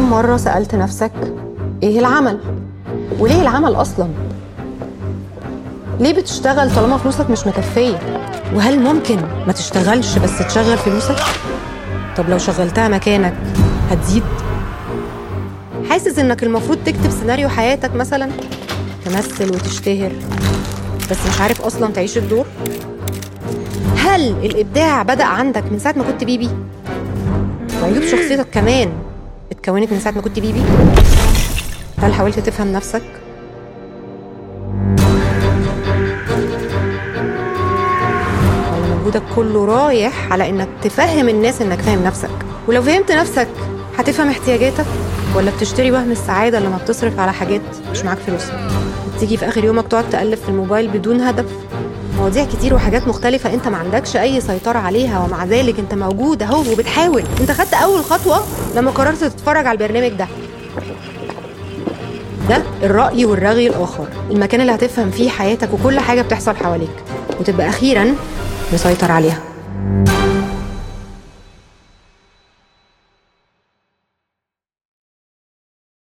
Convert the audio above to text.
كم مرة سألت نفسك إيه العمل؟ وليه العمل أصلا؟ ليه بتشتغل طالما فلوسك مش مكفية؟ وهل ممكن ما تشتغلش بس تشغل فلوسك؟ طب لو شغلتها مكانك هتزيد؟ حاسس إنك المفروض تكتب سيناريو حياتك مثلا؟ تمثل وتشتهر بس مش عارف أصلا تعيش الدور؟ هل الإبداع بدأ عندك من ساعة ما كنت بيبي؟ وعيوب شخصيتك كمان اتكونت من ساعة ما كنت بيبي؟ هل حاولت تفهم نفسك؟ ولا مجهودك كله رايح على انك تفهم الناس انك فاهم نفسك ولو فهمت نفسك هتفهم احتياجاتك ولا بتشتري وهم السعادة لما بتصرف على حاجات مش معاك فلوسها تيجي في اخر يومك تقعد تقلب في الموبايل بدون هدف مواضيع كتير وحاجات مختلفة انت ما عندكش اي سيطرة عليها ومع ذلك انت موجود اهو وبتحاول انت خدت اول خطوة لما قررت تتفرج على البرنامج ده ده الرأي والرغي الآخر المكان اللي هتفهم فيه حياتك وكل حاجة بتحصل حواليك وتبقى أخيرا مسيطر عليها